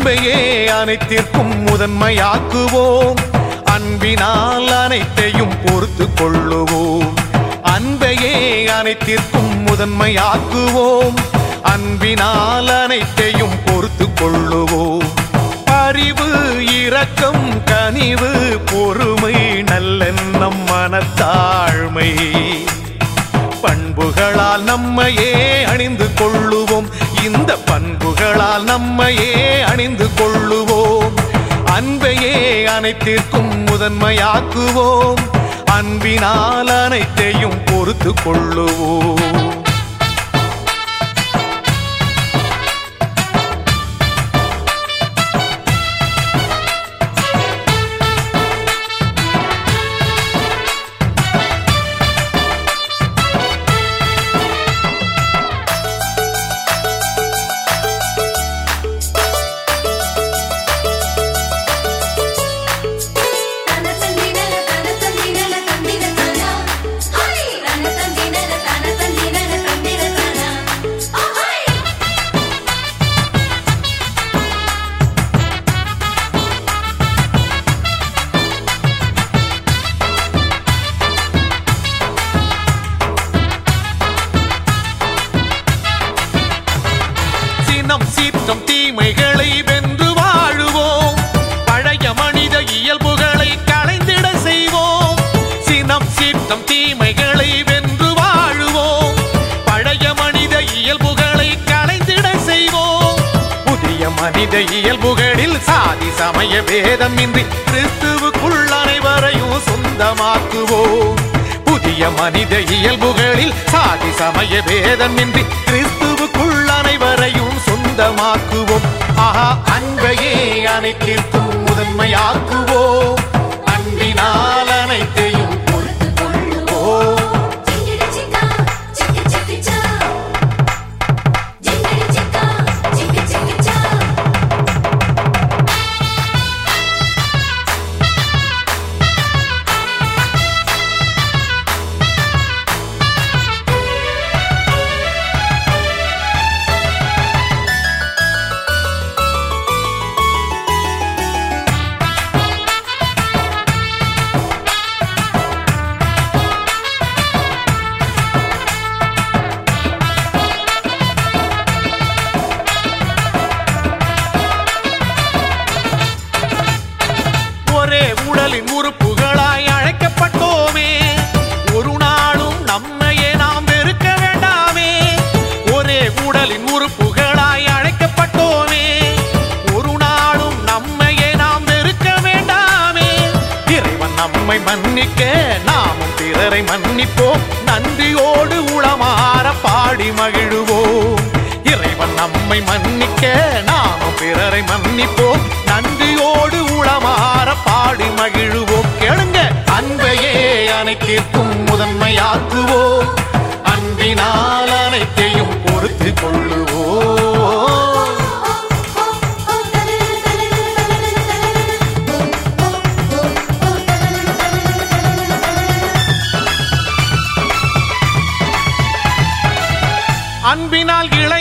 அன்பையே அனைத்திற்கும் முதன்மையாக்குவோம் அன்பினால் அனைத்தையும் பொறுத்து கொள்ளுவோம் அன்பையே அனைத்திற்கும் முதன்மையாக்குவோம் அன்பினால் அனைத்தையும் பொறுத்து கொள்ளுவோம் அறிவு இரக்கம் கனிவு பொறுமை நல்லெண்ணம் மனத்தாழ்மை பண்புகளால் நம்மையே அணிந்து கொள்ளுவோம் இந்த பண்புகளால் நம்மையே அணிந்து கொள்ளுவோம் அன்பையே அனைத்திற்கும் முதன்மையாக்குவோம் அன்பினால் அனைத்தையும் பொறுத்து கொள்ளுவோம் தன தந்தினன தன தந்தினன தந்தின தனா ஹை தன தந்தினன தன தந்தினன தந்தின தனா ஓ ஹை சினம் சீற்றம் தீமைகளை வென்று வாழுவோம் பழைய மனித இயல்புகளை களைந்திட செய்வோம் சினம் சீற்றம் தீமைகளை வென்று வாழுவோம் பழைய மனித இயல்புகளை களைந்திட செய்வோம் புதிய மனித இயல்புகளில் சாதி சமய பேதமின்றி கிறிஸ்துவுக்குள் அனைவரையும் சொந்தமாக்குவோம் புதிய மனித இயல்புகளில் சாதி சமய பேதமின்றி கிறிஸ்துவுக்குள் அனைவரையும் சொந்தமாக்குவோம் ஆஹா அன்பையே அனைத்திற்கும் முதன்மையாக்குவோம் அன்பினால் அனைத்தையும் பொறுத்து கொள்ளுவோம் ஜிங்கிடி சிக்கா சிக்கி சிக்கி சா ஜிங்கிடி சிக்கா சிக்கி சிக்கி சா ஒரே உடலின் உறுப்புகளாய் அழைக்கப்பட்டோமே ஒரு நாளும் நம்மையே நாம் வெறுக்க வேண்டாமே ஒரே உடலின் உறுப்புகளாய் அழைக்கப்பட்டோமே ஒரு நாளும் நம்மையே நாம் வெறுக்க வேண்டாமே இறைவன் நம்மை மன்னிக்க நாமும் பிறரை மன்னிப்போம் நன்றியோடு உளமாற பாடி மகிழுவோம் இறைவன் நம்மை மன்னிக்க நாமும் பிறரை மன்னிப்போம் நன்றியோடு உளமாற பாடி மகிழுவோம் கேளுங்க அன்பையே அனைத்திற்கும் முதன்மையாக்குவோம் அன்பினால் அனைத்தையும் பொறுத்து கொள்ளுவோம் அன்பினால் இள